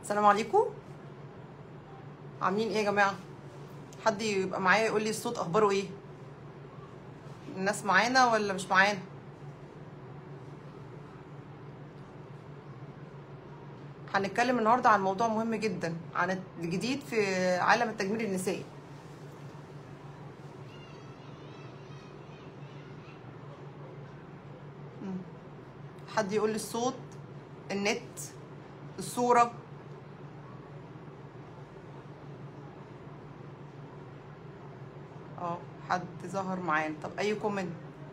السلام عليكم عاملين ايه يا جماعه حد يبقى معايا يقول لي الصوت اخباره ايه الناس معانا ولا مش معانا هنتكلم النهارده عن موضوع مهم جدا عن الجديد في عالم التجميل النسائي مم. حد يقول لي الصوت النت الصوره اه حد ظهر معانا طب اي كومنت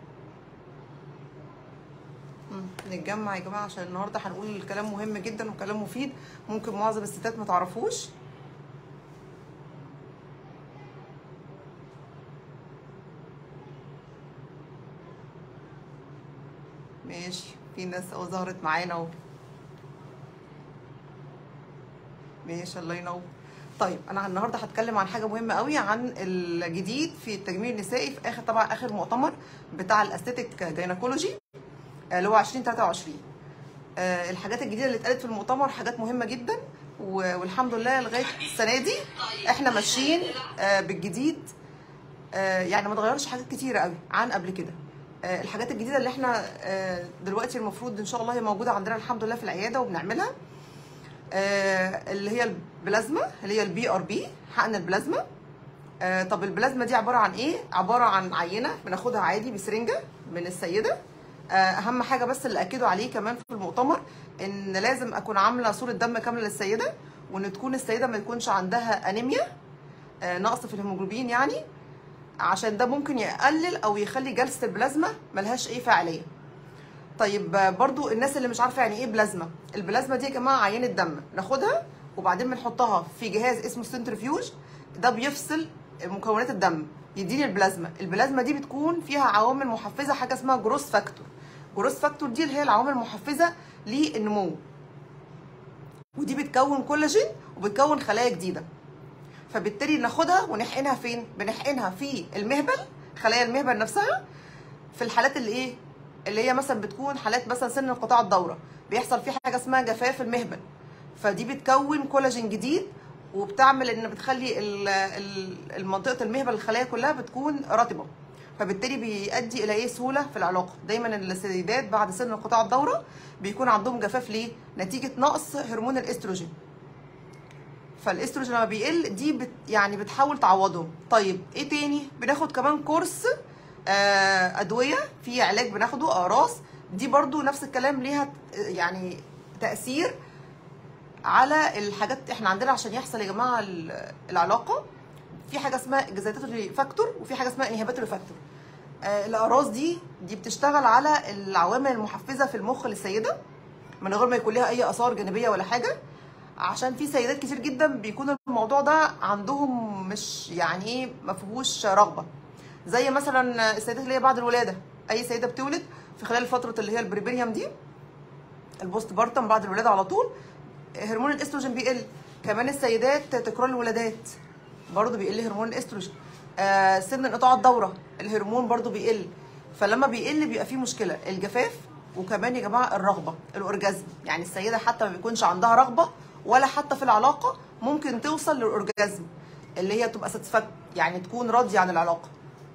مم، نتجمع يا جماعه عشان النهارده هنقول كلام مهم جدا وكلام مفيد ممكن معظم الستات ما تعرفوش ماشي في ناس اهو ظهرت معانا اهو ماشي الله ينور طيب انا النهارده هتكلم عن حاجه مهمه قوي عن الجديد في التجميل النسائي في اخر طبعا اخر مؤتمر بتاع الاستيتيك جينيكولوجي اللي هو 2023 آه، الحاجات الجديده اللي اتقالت في المؤتمر حاجات مهمه جدا و- والحمد لله لغايه السنه دي احنا ماشيين آه، بالجديد آه، يعني ما اتغيرش حاجات كتيره قوي عن قبل كده آه، الحاجات الجديده اللي احنا آه، دلوقتي المفروض ان شاء الله هي موجوده عندنا الحمد لله في العياده وبنعملها آه، اللي هي البلازما اللي هي البي ار بي حقن البلازما آه، طب البلازما دي عباره عن ايه عباره عن عينه بناخدها عادي بسرنجه من السيده آه، اهم حاجه بس اللي اكدوا عليه كمان في المؤتمر ان لازم اكون عامله صوره دم كامله للسيده وان تكون السيده ما يكونش عندها انيميا آه، نقص في الهيموجلوبين يعني عشان ده ممكن يقلل او يخلي جلسه البلازما ملهاش اي فاعليه طيب آه، برضو الناس اللي مش عارفه يعني ايه بلازما البلازما دي يا جماعه عينه دم ناخدها وبعدين بنحطها في جهاز اسمه سنترفيوج ده بيفصل مكونات الدم يديني البلازما البلازما دي بتكون فيها عوامل محفزه حاجه اسمها جروس فاكتور جروس فاكتور دي اللي هي العوامل المحفزه للنمو ودي بتكون كولاجين وبتكون خلايا جديده فبالتالي ناخدها ونحقنها فين بنحقنها في المهبل خلايا المهبل نفسها في الحالات اللي ايه اللي هي مثلا بتكون حالات مثلا سن انقطاع الدوره بيحصل فيه حاجه اسمها جفاف المهبل فدي بتكون كولاجين جديد وبتعمل ان بتخلي ال- ال- المنطقه المهبل الخلايا كلها بتكون رطبه فبالتالي بيؤدي الى ايه سهوله في العلاقه دايما السيدات بعد سن انقطاع الدوره بيكون عندهم جفاف ليه نتيجه نقص هرمون الاستروجين فالاستروجين لما بيقل دي بت يعني بتحاول تعوضهم طيب ايه تاني بناخد كمان كورس آه ادويه في علاج بناخده اقراص دي برضو نفس الكلام ليها ت- يعني تاثير على الحاجات احنا عندنا عشان يحصل يا جماعه ال- العلاقه في حاجه اسمها اكزيتاتوري فاكتور وفي حاجه اسمها انهبيتوري فاكتور آه الاقراص دي دي بتشتغل على العوامل المحفزه في المخ للسيده من غير ما يكون لها اي اثار جانبيه ولا حاجه عشان في سيدات كتير جدا بيكون الموضوع ده عندهم مش يعني ايه ما فيهوش رغبه زي مثلا السيدات اللي هي بعد الولاده اي سيده بتولد في خلال فتره اللي هي البريبيريوم دي البوست بارتم بعد الولاده على طول هرمون الاستروجين بيقل كمان السيدات تكرار الولادات برضه بيقل هرمون الاستروجين آه سن انقطاع الدوره الهرمون برضه بيقل فلما بيقل بيبقى فيه مشكله الجفاف وكمان يا جماعه الرغبه الاورجازم يعني السيده حتى ما بيكونش عندها رغبه ولا حتى في العلاقه ممكن توصل للاورجازم اللي هي تبقى ساتسفاكت يعني تكون راضيه عن العلاقه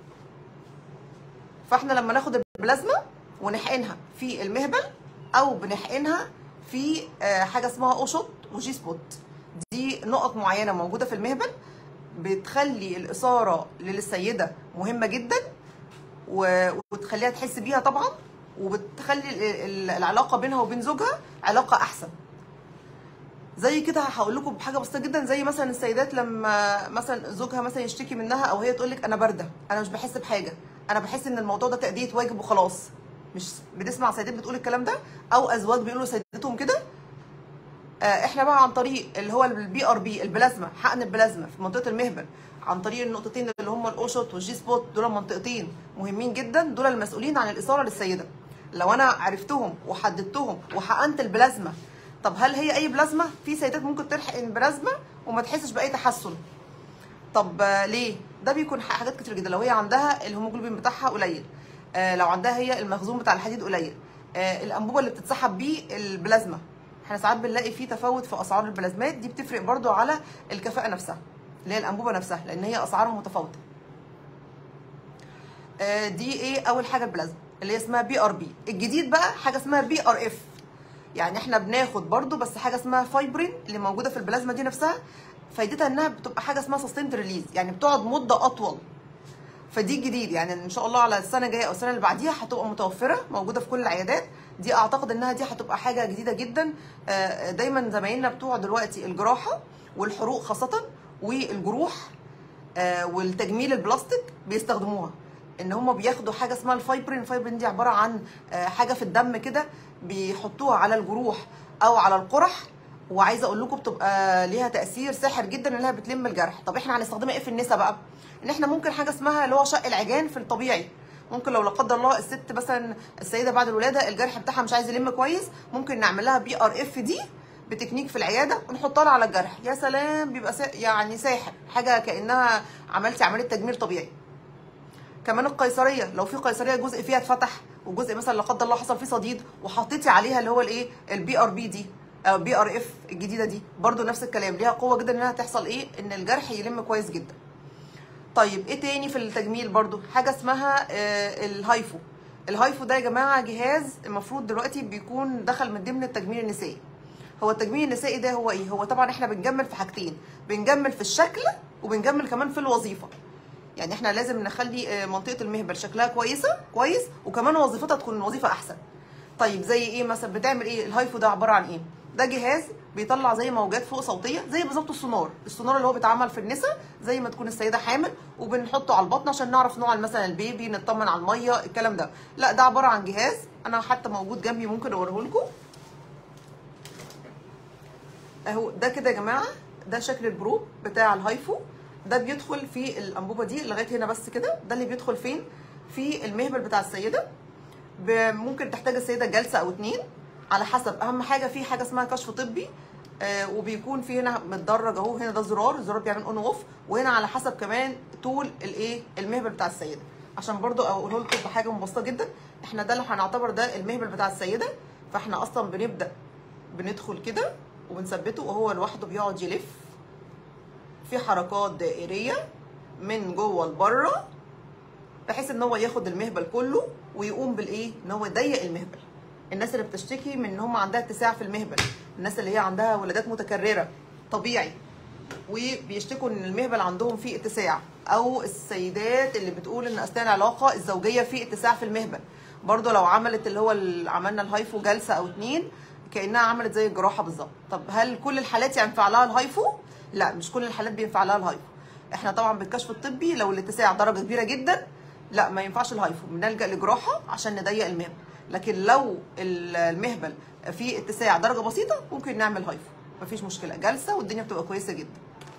فاحنا لما ناخد البلازما ونحقنها في المهبل او بنحقنها في آه، حاجه اسمها اوشوت وجي سبوت دي نقط معينه موجوده في المهبل بتخلي الاثاره للسيده مهمه جدا و- وتخليها تحس بيها طبعا وبتخلي ال- ال- العلاقه بينها وبين زوجها علاقه احسن زي كده هقول لكم بحاجه بسيطه جدا زي مثلا السيدات لما مثلا زوجها مثلا يشتكي منها او هي تقول لك انا بارده انا مش بحس بحاجه انا بحس ان الموضوع ده تاديه واجب وخلاص مش بنسمع سيدات بتقول الكلام ده او ازواج بيقولوا لسيدتهم كده آه، احنا بقى عن طريق اللي هو البي ار بي البلازما حقن البلازما في منطقه المهبل عن طريق النقطتين اللي هم الاوشوت والجي سبوت دول منطقتين مهمين جدا دول المسؤولين عن الاثاره للسيده لو انا عرفتهم وحددتهم وحقنت البلازما طب هل هي اي بلازما في سيدات ممكن تلحقن بلازما وما تحسش باي تحسن طب آه، ليه ده بيكون ح- حاجات كتير جدا لو هي عندها الهيموجلوبين بتاعها قليل آه، لو عندها هي المخزون بتاع الحديد قليل آه، الانبوبه اللي بتتسحب بيه البلازما احنا ساعات بنلاقي فيه تفاوت في اسعار البلازمات دي بتفرق برضو على الكفاءه نفسها اللي هي الانبوبه نفسها لان هي اسعارها متفاوته آه، دي ايه اول حاجه البلازما اللي هي اسمها بي ار بي الجديد بقى حاجه اسمها بي ار اف يعني احنا بناخد برضو بس حاجه اسمها فايبرين اللي موجوده في البلازما دي نفسها فايدتها انها بتبقى حاجه اسمها سستيند ريليز يعني بتقعد مده اطول فدي جديد يعني ان شاء الله على السنه الجايه او السنه اللي بعديها هتبقى متوفره موجوده في كل العيادات دي اعتقد انها دي هتبقى حاجه جديده جدا آه، دايما زمايلنا بتوع دلوقتي الجراحه والحروق خاصه والجروح آه، والتجميل البلاستيك بيستخدموها ان هم بياخدوا حاجه اسمها الفايبرين الفايبرين دي عباره عن آه، حاجه في الدم كده بيحطوها على الجروح او على القرح وعايزه اقول لكم بتبقى ليها تاثير ساحر جدا انها بتلم الجرح طب احنا هنستخدمها ايه في النساء بقى ان احنا ممكن حاجه اسمها اللي هو شق العجان في الطبيعي ممكن لو لا قدر الله الست مثلا السيده بعد الولاده الجرح بتاعها مش عايز يلم كويس ممكن نعمل لها بي ار اف دي بتكنيك في العياده ونحطها لها على الجرح يا سلام بيبقى سا... يعني ساحر حاجه كانها عملتي عمليه تجميل طبيعي كمان القيصريه لو في قيصريه جزء فيها اتفتح وجزء مثلا لا قدر الله حصل فيه صديد وحطيتي عليها اللي هو الايه البي ار بي دي او بي ار اف الجديده دي برضو نفس الكلام ليها قوه جدا انها تحصل ايه ان الجرح يلم كويس جدا طيب ايه تاني في التجميل برضو حاجه اسمها آه الهايفو الهايفو ده يا جماعه جهاز المفروض دلوقتي بيكون دخل من ضمن التجميل النسائي هو التجميل النسائي ده هو ايه هو طبعا احنا بنجمل في حاجتين بنجمل في الشكل وبنجمل كمان في الوظيفه يعني احنا لازم نخلي آه، منطقه المهبل شكلها كويسه كويس وكمان وظيفتها تكون الوظيفه احسن طيب زي ايه مثلا بتعمل ايه الهايفو ده عباره عن ايه ده جهاز بيطلع زي موجات فوق صوتيه زي بالظبط السونار السونار اللي هو بيتعمل في النساء زي ما تكون السيده حامل وبنحطه على البطن عشان نعرف نوع مثلا البيبي نطمن على الميه الكلام ده لا ده عباره عن جهاز انا حتى موجود جنبي ممكن اوريه لكم اهو ده كده يا جماعه ده شكل البروب بتاع الهايفو ده بيدخل في الانبوبه دي لغايه هنا بس كده ده اللي بيدخل فين في المهبل بتاع السيده ب- ممكن تحتاج السيده جلسه او اتنين على حسب اهم حاجه في حاجه اسمها كشف طبي آه وبيكون في هنا متدرج اهو هنا ده زرار الزرار بيعمل اون اوف وهنا على حسب كمان طول الايه المهبل بتاع السيده عشان برضو اقوله لكم بحاجه مبسطه جدا احنا ده اللي هنعتبر ده المهبل بتاع السيده فاحنا اصلا بنبدا بندخل كده وبنثبته وهو لوحده بيقعد يلف في حركات دائريه من جوه لبره بحيث ان هو ياخد المهبل كله ويقوم بالايه ان هو يضيق المهبل الناس اللي بتشتكي من ان هم عندها اتساع في المهبل الناس اللي هي عندها ولادات متكرره طبيعي وبيشتكوا ان المهبل عندهم فيه اتساع او السيدات اللي بتقول ان اثناء العلاقه الزوجيه في اتساع في المهبل برضو لو عملت اللي هو اللي عملنا الهايفو جلسه او اتنين كانها عملت زي الجراحه بالظبط طب هل كل الحالات ينفع لها الهايفو لا مش كل الحالات بينفع لها الهايفو احنا طبعا بالكشف الطبي لو الاتساع درجه كبيره جدا لا ما ينفعش الهايفو بنلجا لجراحه عشان نضيق المهبل لكن لو المهبل فيه اتساع درجه بسيطه ممكن نعمل هايفو مفيش مشكله جلسه والدنيا بتبقى كويسه جدا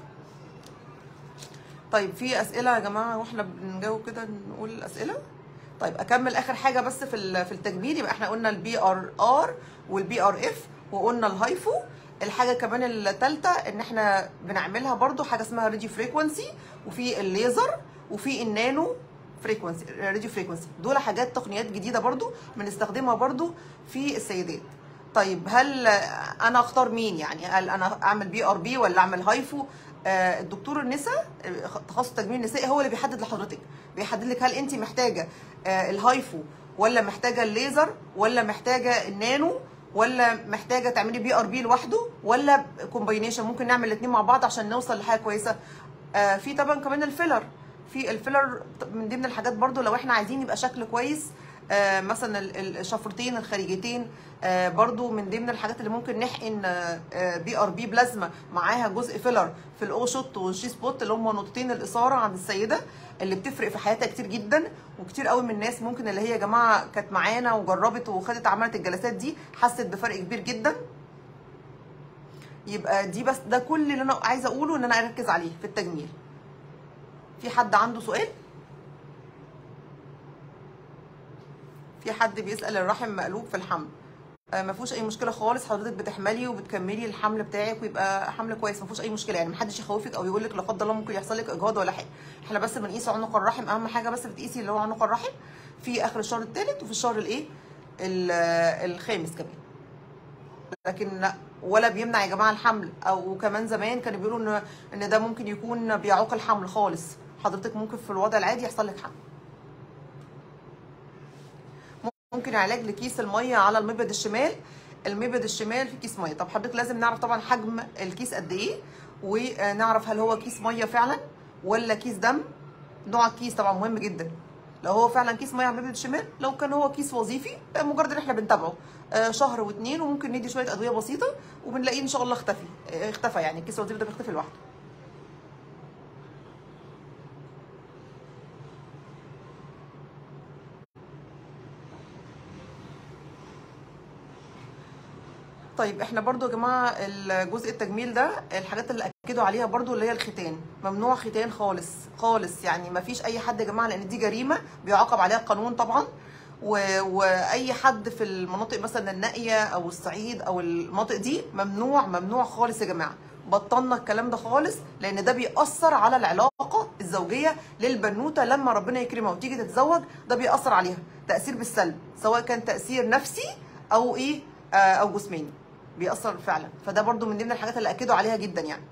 طيب في اسئله يا جماعه واحنا بنجاوب كده نقول الاسئله طيب اكمل اخر حاجه بس في ال- في التجميل يبقى احنا قلنا البي ار ار والبي ار اف وقلنا الهايفو الحاجه كمان الثالثه ان احنا بنعملها برضو حاجه اسمها راديو فريكونسي وفي الليزر وفي النانو فريكونسي راديو فريكونسي دول حاجات تقنيات جديده برضو بنستخدمها برضو في السيدات طيب هل انا اختار مين يعني هل انا اعمل بي ار بي ولا اعمل هايفو آه، الدكتور النساء آه، تخصص التجميل النسائي هو اللي بيحدد لحضرتك بيحدد لك هل انت محتاجه آه، الهايفو ولا محتاجه الليزر ولا محتاجه النانو ولا محتاجه تعملي بي ار بي لوحده ولا كومباينيشن ممكن نعمل الاثنين مع بعض عشان نوصل لحاجه كويسه آه، في طبعا كمان الفيلر في الفيلر من ضمن الحاجات برضو لو احنا عايزين يبقى شكل كويس آه، مثلا ال- الشفرتين الخارجيتين آه، برضو من ضمن الحاجات اللي ممكن نحقن بي ار بي بلازما معاها جزء فيلر في الاو شوت والشي سبوت اللي هم نقطتين الاثاره عند السيده اللي بتفرق في حياتها كتير جدا وكتير قوي من الناس ممكن اللي هي يا جماعه كانت معانا وجربت وخدت عملت الجلسات دي حست بفرق كبير جدا يبقى دي بس ده كل اللي انا عايزه اقوله ان انا اركز عليه في التجميل في حد عنده سؤال في حد بيسال الرحم مقلوب في الحمل آه، ما فيهوش اي مشكله خالص حضرتك بتحملي وبتكملي الحمل بتاعك ويبقى حمل كويس ما فيهوش اي مشكله يعني محدش يخوفك او يقول لك لا قدر الله ممكن يحصل لك اجهاض ولا حاجه احنا بس بنقيس عنق الرحم اهم حاجه بس بتقيسي اللي هو عنق الرحم في اخر الشهر الثالث وفي الشهر الايه ال- الخامس كمان لكن لا ولا بيمنع يا جماعه الحمل او كمان زمان كانوا بيقولوا ان ان ده ممكن يكون بيعوق الحمل خالص حضرتك ممكن في الوضع العادي يحصل لك حمل ممكن علاج لكيس الميه على المبيض الشمال المبيض الشمال في كيس ميه طب حضرتك لازم نعرف طبعا حجم الكيس قد ايه ونعرف هل هو كيس ميه فعلا ولا كيس دم نوع الكيس طبعا مهم جدا لو هو فعلا كيس ميه على المبيض الشمال لو كان هو كيس وظيفي مجرد ان احنا بنتابعه آه، شهر واتنين وممكن ندي شويه ادويه بسيطه وبنلاقيه ان شاء الله اختفي آه، اختفى يعني الكيس الوظيفي ده بيختفي لوحده طيب احنا برضو يا جماعه الجزء التجميل ده الحاجات اللي اكدوا عليها برضو اللي هي الختان ممنوع ختان خالص خالص يعني ما فيش اي حد يا جماعه لان دي جريمه بيعاقب عليها القانون طبعا و... واي حد في المناطق مثلا النائيه او الصعيد او المناطق دي ممنوع ممنوع خالص يا جماعه بطلنا الكلام ده خالص لان ده بيأثر على العلاقه الزوجيه للبنوته لما ربنا يكرمها وتيجي تتزوج ده بيأثر عليها تأثير بالسلب سواء كان تأثير نفسي او ايه آه او جسماني بيأثر فعلا فده برضو من ضمن الحاجات اللي اكدوا عليها جدا يعني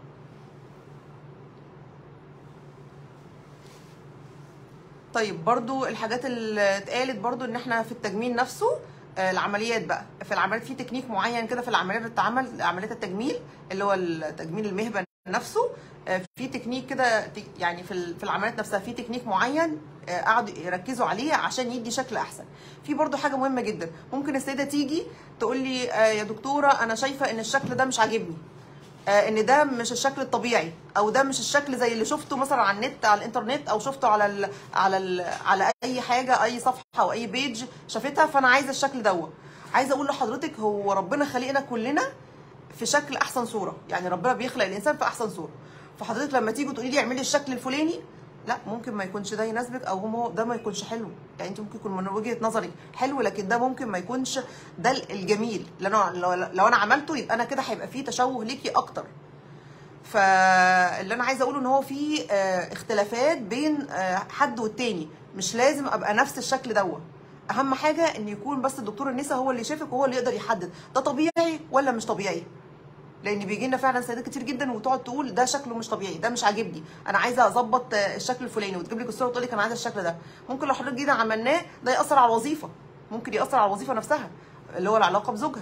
طيب برضو الحاجات اللي اتقالت برضو ان احنا في التجميل نفسه آه، العمليات بقى في العمليات في تكنيك معين كده في العمليات بتتعمل عمليات التجميل اللي هو التجميل المهبل نفسه آه، في تكنيك كده ت- يعني في ال- في العمليات نفسها في تكنيك معين آه، قعدوا يركزوا عليه عشان يدي شكل احسن في برضو حاجه مهمه جدا ممكن السيده تيجي تقول لي آه، يا دكتوره انا شايفه ان الشكل ده مش عاجبني آه، ان ده مش الشكل الطبيعي او ده مش الشكل زي اللي شفته مثلا على النت على الانترنت او شفته على ال على ال على اي حاجه اي صفحه او اي بيج شافتها فانا عايزه الشكل دوت عايزه اقول لحضرتك هو ربنا خلقنا كلنا في شكل احسن صوره يعني ربنا بيخلق الانسان في احسن صوره فحضرتك لما تيجي تقولي لي اعملي الشكل الفلاني لا ممكن ما يكونش ده يناسبك او هو ده ما يكونش حلو يعني انت ممكن يكون من وجهه نظرك حلو لكن ده ممكن ما يكونش ده الجميل لان أنا- لو, لو انا عملته يبقى انا كده هيبقى فيه تشوه ليكي اكتر فاللي انا عايزه اقوله ان هو في آه، اختلافات بين آه، حد والتاني مش لازم ابقى نفس الشكل دوت اهم حاجه ان يكون بس الدكتور النساء هو اللي يشوفك وهو اللي يقدر يحدد ده طبيعي ولا مش طبيعي لان بيجي لنا فعلا سيدات كتير جدا وتقعد تقول ده شكله مش طبيعي ده مش عاجبني انا عايزه اظبط آه، الشكل الفلاني وتجيب لك الصوره وتقول لك انا عايزه الشكل ده ممكن لو حضرتك جينا عملناه ده ياثر على الوظيفه ممكن ياثر على الوظيفه نفسها اللي هو العلاقه بزوجها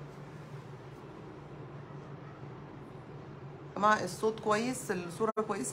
جماعه الصوت كويس الصوره كويسه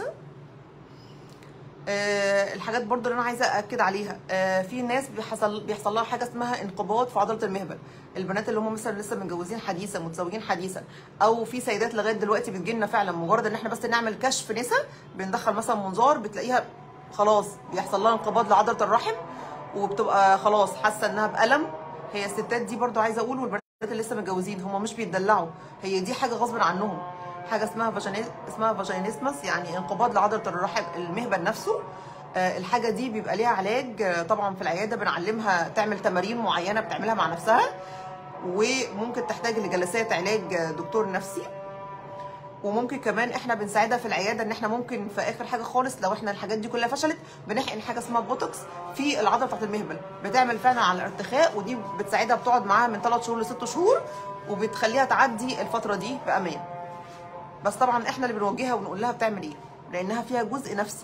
آه، الحاجات برضو اللي انا عايزه ااكد عليها آه، في ناس بيحصل بيحصل لها حاجه اسمها انقباض في عضله المهبل البنات اللي هم مثلا لسه متجوزين حديثا متزوجين حديثا او في سيدات لغايه دلوقتي بتجي لنا فعلا مجرد ان احنا بس نعمل كشف نسا بندخل مثلا منظار بتلاقيها خلاص بيحصل لها انقباض لعضله الرحم وبتبقى خلاص حاسه انها بالم هي الستات دي برضو عايزه اقول والبنات اللي لسه متجوزين هم مش بيتدلعوا هي دي حاجه غصب عنهم حاجه اسمها فاجينيز اسمها فاجينيسمس يعني انقباض لعضله الرحم المهبل نفسه آه، الحاجه دي بيبقى ليها علاج آه، طبعا في العياده بنعلمها تعمل تمارين معينه بتعملها مع نفسها وممكن تحتاج لجلسات علاج آه، دكتور نفسي وممكن كمان احنا بنساعدها في العياده ان احنا ممكن في اخر حاجه خالص لو احنا الحاجات دي كلها فشلت بنحقن حاجه اسمها بوتوكس في العضله بتاعت المهبل بتعمل فعلا على الارتخاء ودي بتساعدها بتقعد معاها من 3 شهور ل 6 شهور وبتخليها تعدي الفتره دي بامان بس طبعا احنا اللي بنوجهها ونقول لها بتعمل ايه لانها فيها جزء نفسي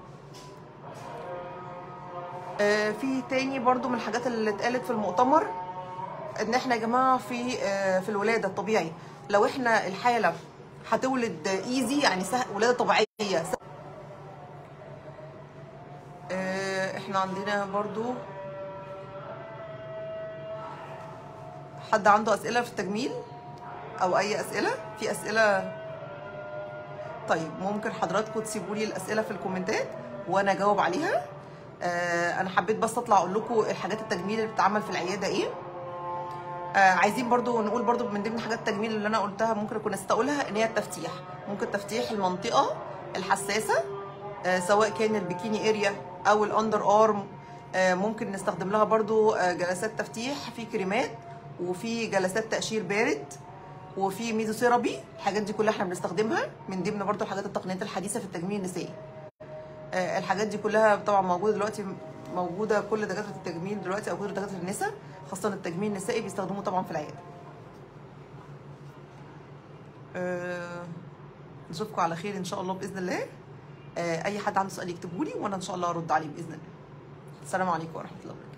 آه، في تاني برضو من الحاجات اللي اتقالت في المؤتمر ان احنا يا جماعه في آه، في الولاده الطبيعي لو احنا الحاله هتولد ايزي يعني سهل ولاده طبيعيه سهل. آه، احنا عندنا برضو حد عنده اسئله في التجميل او اي اسئله في اسئله طيب ممكن حضراتكم تسيبوا لي الاسئله في الكومنتات وانا اجاوب عليها آه انا حبيت بس اطلع اقول لكم الحاجات التجميل اللي بتتعمل في العياده ايه آه عايزين برضو نقول برضو من ضمن حاجات التجميل اللي انا قلتها ممكن اكون استقولها ان هي التفتيح ممكن تفتيح المنطقه الحساسه آه سواء كان البيكيني اريا او الاندر ارم آه ممكن نستخدم لها برضو آه جلسات تفتيح في كريمات وفي جلسات تقشير بارد وفي ميزوثيرابي الحاجات دي كلها احنا بنستخدمها من ضمن برضو الحاجات التقنيات الحديثه في التجميل النسائي آه، الحاجات دي كلها طبعا موجوده دلوقتي موجوده كل دكاتره التجميل دلوقتي او كل دكاتره النساء خاصه التجميل النسائي بيستخدموه طبعا في العياده آه، نشوفكم على خير ان شاء الله باذن الله آه، اي حد عنده سؤال يكتبه لي وانا ان شاء الله ارد عليه باذن الله السلام عليكم ورحمه الله وبركاته